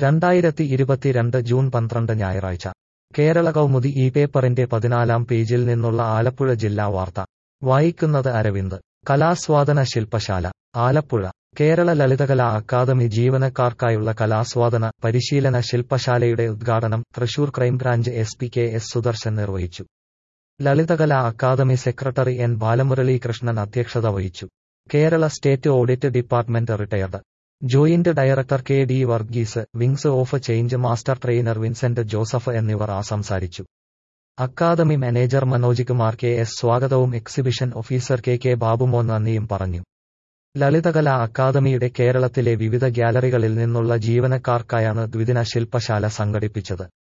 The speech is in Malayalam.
രണ്ടായിരത്തി ഇരുപത്തിരണ്ട് ജൂൺ പന്ത്രണ്ട് ഞായറാഴ്ച കേരള കൗമുദി ഈ പേപ്പറിന്റെ പതിനാലാം പേജിൽ നിന്നുള്ള ആലപ്പുഴ ജില്ലാ വാർത്ത വായിക്കുന്നത് അരവിന്ദ് കലാസ്വാദന ശില്പശാല ആലപ്പുഴ കേരള ലളിതകലാ അക്കാദമി ജീവനക്കാർക്കായുള്ള കലാസ്വാദന പരിശീലന ശില്പശാലയുടെ ഉദ്ഘാടനം Thrissur crime branch S P K S Sudarshan നിർവഹിച്ചു Lalithakala academy secretary N Balamuralikrishnan അധ്യക്ഷത വഹിച്ചു Kerala state audit department retired joint director K D Varghese wings of change master trainer Vincent Joseph എന്നിവർ സംസാരിച്ചു academy manager Manoj Kumar K S സ്വാഗതവും exhibition officer K K Babumon നന്ദിയും പറഞ്ഞു ലളിതകലാ അക്കാദമിയുടെ കേരളത്തിലെ വിവിധ ഗ്യാലറികളിൽ നിന്നുള്ള ജീവനക്കാർക്കായാണ് ദ്വിദിന ശില്പശാല സംഘടിപ്പിച്ചത്